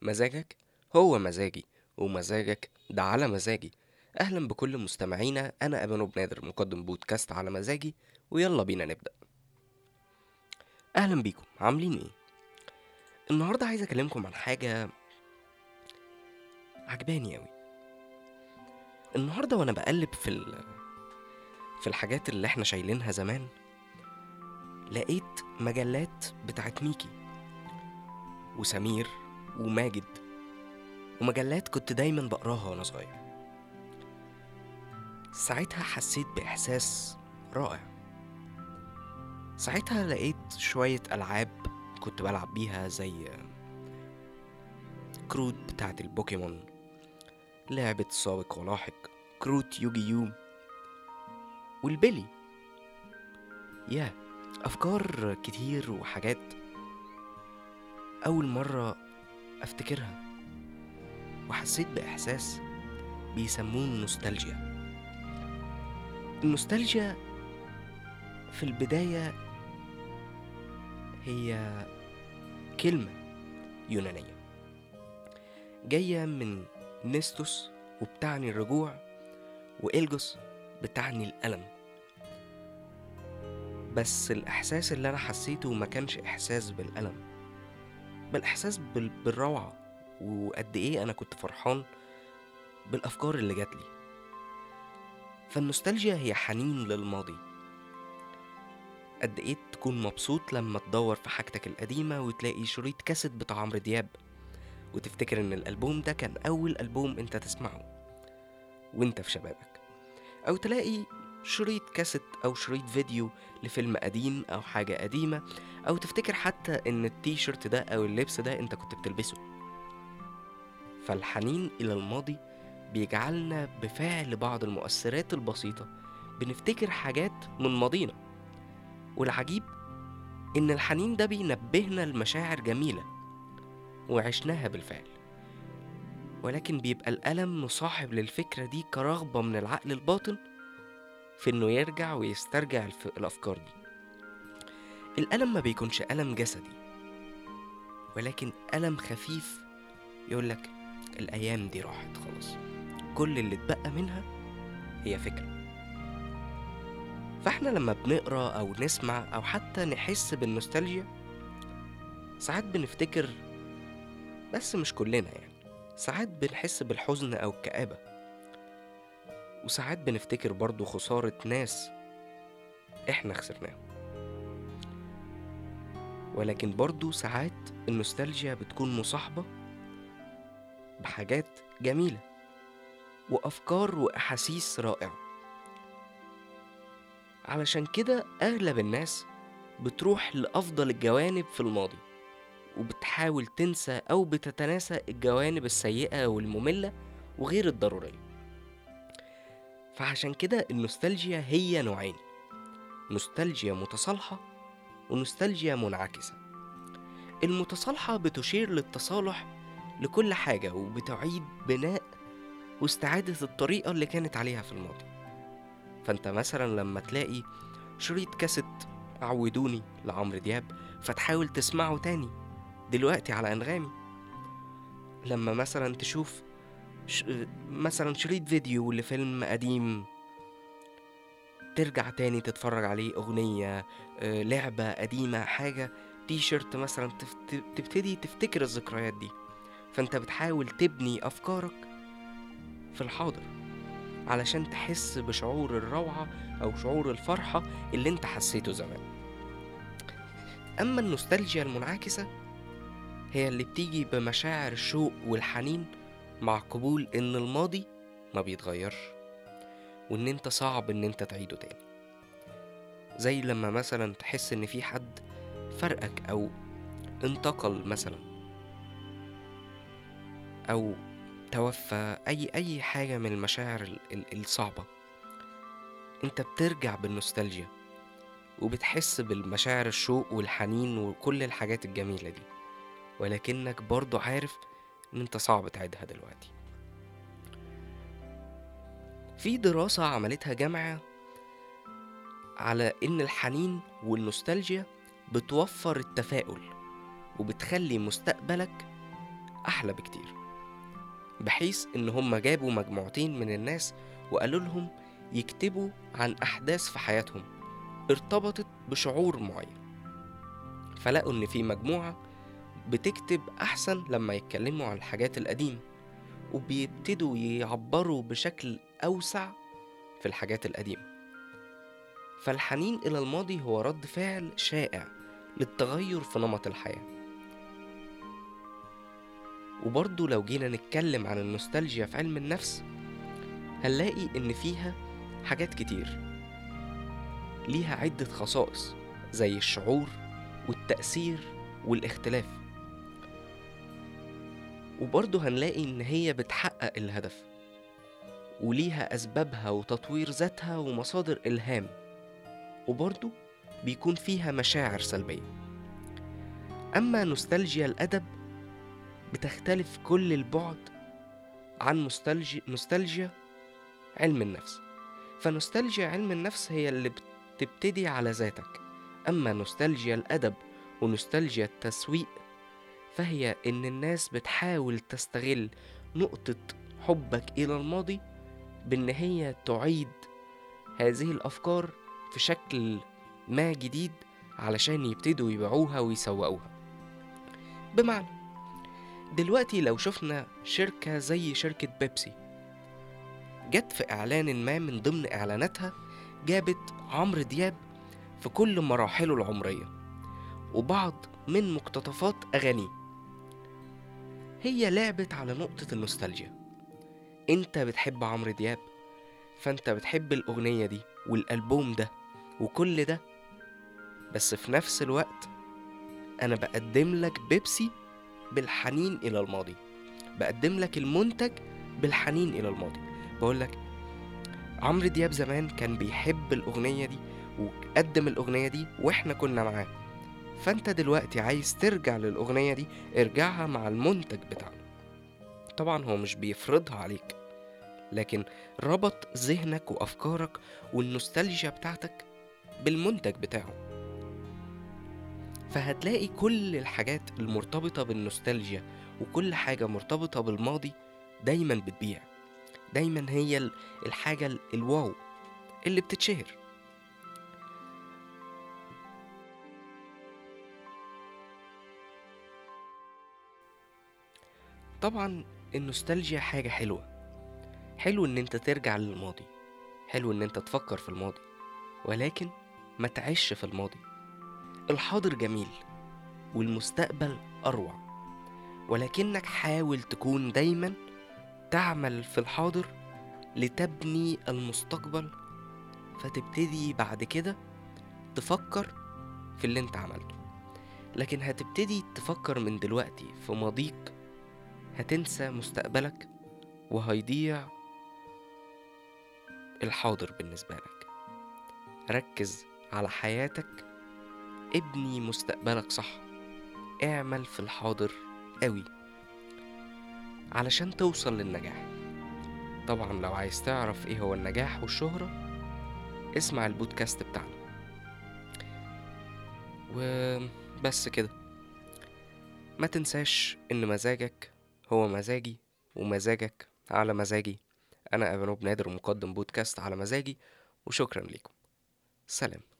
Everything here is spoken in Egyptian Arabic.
مزاجك هو مزاجي ومزاجك ده على مزاجي أهلا بكل مستمعينا أنا أبانو بنادر مقدم بودكاست على مزاجي ويلا بينا نبدأ أهلا بيكم عاملين إيه؟ النهاردة عايز أكلمكم عن حاجة عجباني أوي النهاردة وأنا بقلب في ال... في الحاجات اللي احنا شايلينها زمان لقيت مجلات بتاعت ميكي وسمير وماجد ومجلات كنت دايما بقراها وانا صغير ساعتها حسيت بإحساس رائع ساعتها لقيت شوية ألعاب كنت بلعب بيها زي كروت بتاعت البوكيمون لعبة سابق ولاحق كروت يوجي يو والبيلي يا أفكار كتير وحاجات أول مرة أفتكرها وحسيت بإحساس بيسموه النوستالجيا النوستالجيا في البداية هي كلمة يونانية جاية من نستوس وبتعني الرجوع وإلجوس بتعني الألم بس الإحساس اللي أنا حسيته ما كانش إحساس بالألم بل إحساس بال- بالروعة وقد إيه أنا كنت فرحان بالأفكار اللي جاتلي فالنوستالجيا هي حنين للماضي قد إيه تكون مبسوط لما تدور في حاجتك القديمة وتلاقي شريط كاسيت بتاع عمرو دياب وتفتكر إن الألبوم ده كان أول ألبوم أنت تسمعه وأنت في شبابك أو تلاقي شريط كاسيت أو شريط فيديو لفيلم قديم أو حاجة قديمة أو تفتكر حتى إن التيشيرت ده أو اللبس ده أنت كنت بتلبسه فالحنين إلى الماضي بيجعلنا بفعل بعض المؤثرات البسيطة بنفتكر حاجات من ماضينا والعجيب إن الحنين ده بينبهنا لمشاعر جميلة وعشناها بالفعل ولكن بيبقى الألم مصاحب للفكرة دي كرغبة من العقل الباطن في إنه يرجع ويسترجع الف... الأفكار دي الألم ما بيكونش ألم جسدي ولكن ألم خفيف يقولك الأيام دي راحت خلاص كل اللي اتبقى منها هي فكرة فاحنا لما بنقرا أو نسمع أو حتى نحس بالنوستالجيا ساعات بنفتكر بس مش كلنا يعني ساعات بنحس بالحزن أو الكآبة وساعات بنفتكر برضو خسارة ناس احنا خسرناهم ولكن برضو ساعات النوستالجيا بتكون مصاحبة بحاجات جميلة وأفكار وأحاسيس رائعة علشان كده أغلب الناس بتروح لأفضل الجوانب في الماضي وبتحاول تنسى أو بتتناسى الجوانب السيئة والمملة وغير الضرورية فعشان كده النوستالجيا هي نوعين نوستالجيا متصالحة ونوستالجيا منعكسة المتصالحة بتشير للتصالح لكل حاجة وبتعيد بناء واستعادة الطريقة اللي كانت عليها في الماضي فانت مثلا لما تلاقي شريط كاسيت عودوني لعمرو دياب فتحاول تسمعه تاني دلوقتي على انغامي لما مثلا تشوف ش... مثلا شريط فيديو لفيلم قديم ترجع تاني تتفرج عليه أغنية آه، لعبة قديمة حاجة تي شيرت مثلا تفت... تبتدي تفتكر الذكريات دي فانت بتحاول تبني أفكارك في الحاضر علشان تحس بشعور الروعة أو شعور الفرحة اللي انت حسيته زمان أما النوستالجيا المنعكسة هي اللي بتيجي بمشاعر الشوق والحنين مع قبول إن الماضي ما بيتغيرش وإن انت صعب إن انت تعيده تاني زي لما مثلا تحس إن في حد فرقك أو انتقل مثلا أو توفى أي أي حاجة من المشاعر ال- ال- الصعبة انت بترجع بالنوستالجيا وبتحس بالمشاعر الشوق والحنين وكل الحاجات الجميلة دي ولكنك برضو عارف ان انت صعب تعيدها دلوقتي في دراسة عملتها جامعة على ان الحنين والنوستالجيا بتوفر التفاؤل وبتخلي مستقبلك أحلى بكتير بحيث إن هم جابوا مجموعتين من الناس وقالوا لهم يكتبوا عن أحداث في حياتهم ارتبطت بشعور معين فلقوا إن في مجموعة بتكتب أحسن لما يتكلموا عن الحاجات القديمة وبيبتدوا يعبروا بشكل أوسع في الحاجات القديمة فالحنين إلى الماضي هو رد فعل شائع للتغير في نمط الحياة وبرضه لو جينا نتكلم عن النوستالجيا في علم النفس هنلاقي إن فيها حاجات كتير ليها عدة خصائص زي الشعور والتأثير والاختلاف وبرضه هنلاقي إن هي بتحقق الهدف وليها أسبابها وتطوير ذاتها ومصادر إلهام وبرضه بيكون فيها مشاعر سلبية أما نوستالجيا الأدب بتختلف كل البعد عن نوستالجيا, نوستالجيا علم النفس فنوستالجيا علم النفس هي اللي بتبتدي على ذاتك أما نوستالجيا الأدب ونوستالجيا التسويق فهي إن الناس بتحاول تستغل نقطة حبك إلى الماضي بإن هي تعيد هذه الأفكار في شكل ما جديد علشان يبتدوا يبيعوها ويسوقوها بمعنى دلوقتي لو شفنا شركة زي شركة بيبسي جت في إعلان ما من ضمن إعلاناتها جابت عمرو دياب في كل مراحله العمرية وبعض من مقتطفات أغانيه هي لعبت على نقطة النوستالجيا انت بتحب عمرو دياب فانت بتحب الأغنية دي والألبوم ده وكل ده بس في نفس الوقت أنا بقدم لك بيبسي بالحنين إلى الماضي بقدم لك المنتج بالحنين إلى الماضي بقول لك عمرو دياب زمان كان بيحب الأغنية دي وقدم الأغنية دي وإحنا كنا معاه فأنت دلوقتي عايز ترجع للأغنية دي ارجعها مع المنتج بتاعنا طبعا هو مش بيفرضها عليك لكن ربط ذهنك وأفكارك والنوستالجيا بتاعتك بالمنتج بتاعه فهتلاقي كل الحاجات المرتبطة بالنوستالجيا وكل حاجة مرتبطة بالماضي دايما بتبيع دايما هي الحاجة الواو اللي بتتشهر طبعا النوستالجيا حاجة حلوة حلو ان انت ترجع للماضي حلو ان انت تفكر في الماضي ولكن ما تعيش في الماضي الحاضر جميل والمستقبل اروع ولكنك حاول تكون دايما تعمل في الحاضر لتبني المستقبل فتبتدي بعد كده تفكر في اللي انت عملته لكن هتبتدي تفكر من دلوقتي في ماضيك هتنسى مستقبلك وهيضيع الحاضر بالنسبة لك ركز على حياتك ابني مستقبلك صح اعمل في الحاضر قوي علشان توصل للنجاح طبعا لو عايز تعرف ايه هو النجاح والشهرة اسمع البودكاست بتاعنا وبس كده ما تنساش ان مزاجك هو مزاجي ومزاجك على مزاجي انا ابنوب نادر مقدم بودكاست على مزاجي وشكرا لكم سلام